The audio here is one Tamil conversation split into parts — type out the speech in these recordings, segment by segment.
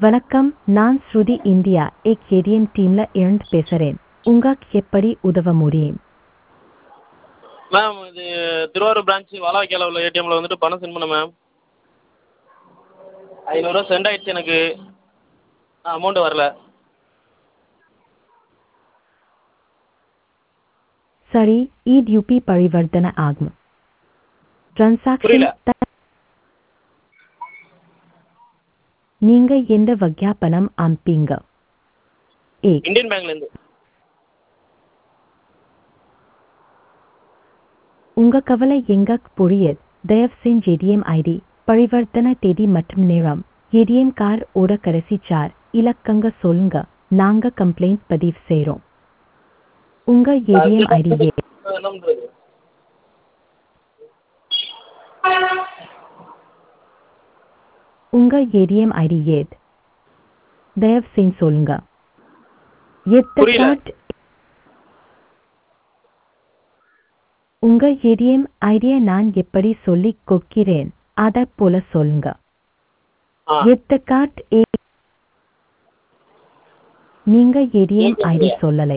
வணக்கம் நான் ஸ்ருதி இந்தியா எக் ஏடிஎம் டீம்ல இருந்து பேசுறேன் உங்களுக்கு எப்படி உதவ முடியும் மேம் இது திருவாரூர் பிரான்ச்சு வாலாக்கியால உள்ள ஏடிஎம்மில் வந்துட்டு பணம் சென்ட் பண்ணேன் மேம் ஐநூறுரூவா சென்ட் ஆயிடுச்சு எனக்கு அமௌண்ட் வரல சரி ईद यूपी परिवर्तन आगम ट्रांसाक्शन புரியல. நீங்க எந்த வகையா பணம் அனுப்பிங்க ஏக் இந்தியன் பேங்க்லேருந்து உங்க கவலை எங்கக் புரியுது தயவு செஞ்சு ஏடிஎம் ஐடி பரிவர்த்தனை தேதி மற்றும் நேரம் ஏடிஎம் கார்டு ஓட கடைசி சார் இலக்கங்க சொல்லுங்க நாங்க கம்ப்ளைண்ட் பதிவு செய்றோம் உங்க ஏடிஎம் ஐடி ஏ என்ன பண்ணுறது உங்க ஏடிஎம் ஐடி ஏத் தயவு செஞ்சு சொல்லுங்க எத்த புரியல. கார்டு உங்க ஏடிஎம் ஐடியை நான் எப்படி சொல்லிக் கொடுக்கிறேன் அதை போல சொல்லுங்க ஆ எத்த கார்டு ஏ நீங்க ஏடிஎம் ஏடிஎம் ஐடி இல்லையா? சொல்லலை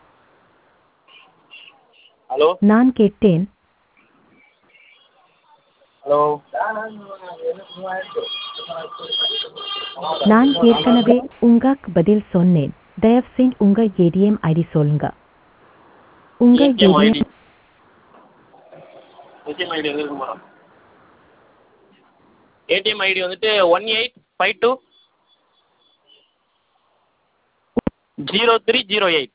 ஹலோ நான் கேட்டேன் ஹலோ நான் ஏற்கனவே உங்களுக்கு பதில் சொன்னேன் தயவு செஞ்சு உங்க ஏடிஎம் ஐடி சொல்லுங்க உங்க ATM ID ATM ATM ID எங்கே இருக்கு மேடம் ஏடிஎம் ஐடி வந்துட்டு one eight five two zero three zero eight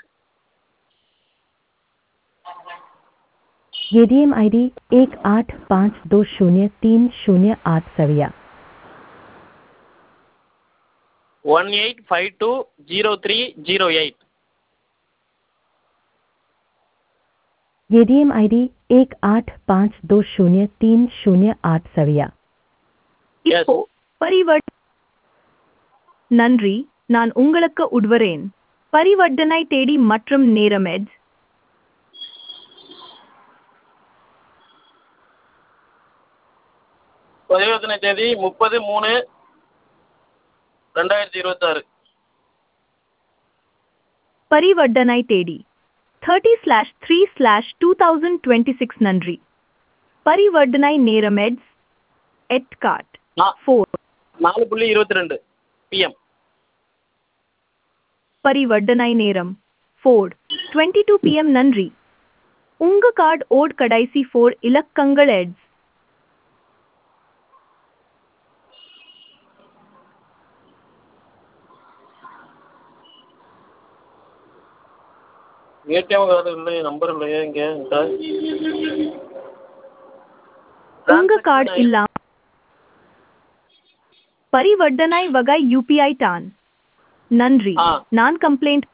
ADM ID एक आठ पाँच दो शून्य तीन शून्य आठ सविया one eight five two zero three zero eight ADM ID एक आठ पाँच दो शून्य तीन शून्य आठ सविया எஸ் பரிவர்த் நன்றி நான் உங்களுக்கு உட்வரேன் பரிவர்த்தனை தேடி மற்றும் நேரம் எட் பரிவர்த்தனை தேதி முப்பது மூணு ரெண்டாயிரத்தி இருபத்தாறு பரிவர்த்தனை தேடி thirty slash three slash two thousand twenty six நன்றி பரிவர்த்தனை நேரம் எட்ஸ் எட் கார்ட் நா- ஃபோர் நாலு புள்ளி இருபத்தி ரெண்டு பிஎம் பரிவர்த்தனை நேரம் ஃபோர் டுவெண்ட்டி டூ பிஎம் நன்றி உங்க கார்டு ஓட் கடைசி ஃபோர் இலக்கங்கள் எட்ஸ் ஏடிஎம் கார்டு இல்லையே நம்பர் இல்லையே இங்கே சார் உங்க கார்டு இல்லாம பரிவர்த்தனை வகை யூபிஐ டான் நன்றி ஆ. நான் கம்ப்ளைண்ட்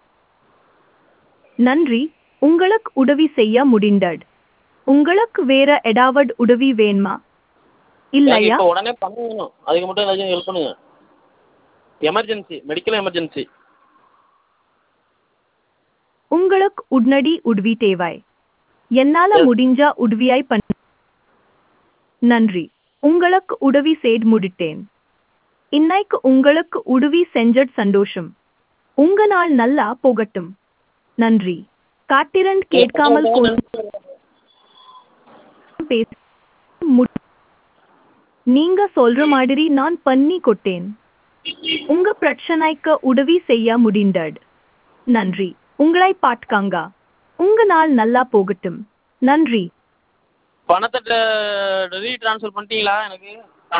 நன்றி உங்களுக்கு உதவி செய்ய முடிந்தது உங்களுக்கு வேற ஏதாவது உதவி வேணுமா இல்லையா இப்போ உடனே பண்ண வேணும் அதுக்கு மட்டும் ஏதாச்சும் ஹெல்ப் பண்ணுங்க எமர்ஜென்சி மெடிக்கல் எமர்ஜென்சி உங்களுக்கு உடனடி உதவி தேவை என்னால Yes. முடிஞ்ச உதவியாய் பண்ண நன்றி உங்களுக்கு உதவி செய்து முடித்தேன் இன்னைக்கு உங்களுக்கு உதவி செஞ்சது சந்தோஷம் உங்க நாள் நல்லா போகட்டும் நன்றி காட்டிரன் கேட்காமல் கொண்டு பேச மு- நீங்க சொல்ற மாதிரி நான் பண்ணி கொட்டேன் உங்க பிரச்சனைக்கு உதவி செய்ய முடிந்தது நன்றி உங்களை பாட்காங்க உங்க நாள் நல்லா போகட்டும் நன்றி பணத்தை ரீட்ரான்ஸ்ஃபர் பண்ணிட்டீங்களா எனக்கு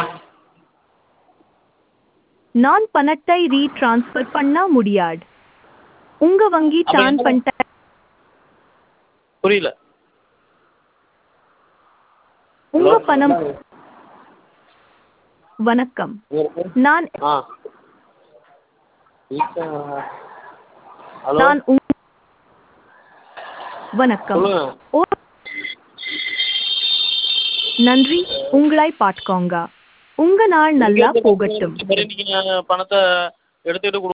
நான் பணத்தை ரீட்ரான்ஸ்ஃபர் பண்ண முடியாது உங்க வங்கி அப்ப டான் என்ன? பண்ணிட்ட புரியல உங்க பணம் வணக்கம் நான் ஆ ஹலோ நான் உங்- வணக்கம் சொல்லுங்க ஓ நன்றி உங்களை பாட்காங்க உங்க நாள் நல்லா போகட்டும் சரி நீங்க பணத்தை எடுத்துக்கிட்டு